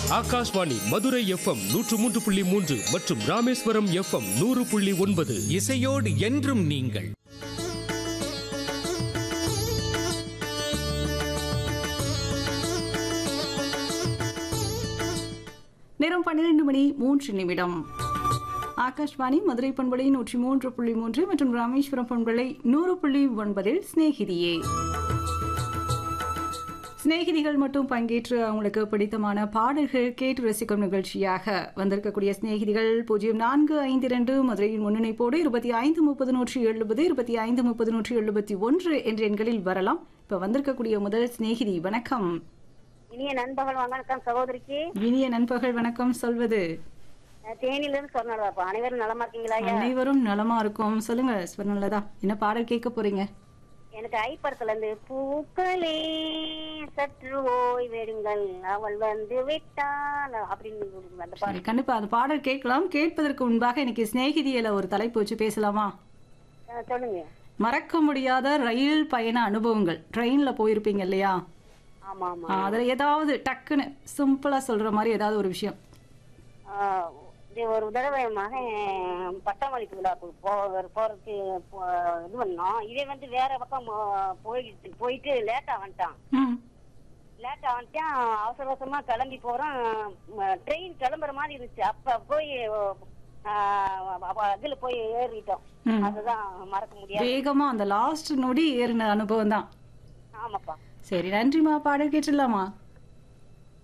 Akashvani Madurai FM நூற்று மூன்று புள்ளி மூன்று மற்றும் ராமேஸ்வரம் எஃப்எம் நூறு புள்ளி ஒன்பது இசையோடு என்றும் நீங்கள் நேரம் பன்னிரண்டு மணி மூன்று நிமிடம் ஆகாஷ்வாணி மதுரை பண்பலை நூற்றி மூன்று புள்ளி மூன்று மற்றும் ராமேஸ்வரம் பண்பலை நூறு புள்ளி ஒன்பதில் சிநேகிதியே சிநேகிதிகள் மட்டும் பங்கேற்று அவங்களுக்கு பிடித்தமான பாடல்கள் கேட்டு ரசிக்கும் நிகழ்ச்சியாக வந்திருக்கக்கூடிய சிநேகிதிகள் பூஜ்ஜியம் நான்கு ஐந்து இரண்டு மதுரையின் முன்னிணைப்போடு இருபத்தி ஐந்து முப்பது நூற்றி எழுபது இருபத்தி ஐந்து முப்பது நூற்றி எழுபத்தி ஒன்று என்ற எண்களில் வரலாம் இப்போ வந்திருக்கக்கூடிய முதல் சிநேகிதி வணக்கம் இனிய நண்பர்கள் வணக்கம் சகோதரிக்கு இனிய நண்பகல் வணக்கம் சொல்வது அஹ் தேனியிலிருந்து சொன்னாப்பா அனைவரும் நலமா இருக்கீங்களா ஐயா அனைவரும் நலமா இருக்கும் சொல்லுங்க ஸ்வர்ணலதா என்ன பாடல் கேட்க போறீங்க எனக்கு ஐப்படத்துல இருந்து பூக்களே சற்று ஓய்வெடுங்கள் அவள் வந்து விட்டாள் அப்படின்னு ஒரு அந்த பாட்டு சரி, கண்டிப்பா அந்த பாடல் கேட்கலாம் கேட்பதற்கு முன்பாக இன்னைக்கு சிநேகிதியில ஒரு தலைப்பு வச்சு பேசலாமா அஹ் சொல்லுங்க மறக்க முடியாத ரயில் பயண அனுபவங்கள் ட்ரெயின்ல போயிருப்பீங்க இல்லையா ஆமா ஆமா ஆ, அதுல ஏதாவது டக்குன்னு சிம்பிளா சொல்ற மாதிரி ஏதாவது ஒரு விஷயம் ஆஹ் இது ஒரு தடவை என் மகன் பட்டமளிப்பு விழாவுக்கு போ போறதுக்கு போ- இது பண்ணோம் இதே வந்து வேற பக்கம் ஆஹ் போயிட்டு போயிட்டு லேட்டா வந்துட்டான் ம், லேட்டா வந்துட்டான் அவசர அவசரமா கிளம்பி போறோம் ட்ரெயின் கிளம்புற மாதிரி இருந்துச்சு அப்ப போய் ஆஹ் அப்ப அதுல போய் ஏறிட்டோம் ம். அதுதான் மறக்க முடியாது வேகமா அந்த லாஸ்ட் நொடி ஏறின அனுபவம் தான் ஆமாப்பா சரி நன்றிமா பாடல் கேட்டுடலாமா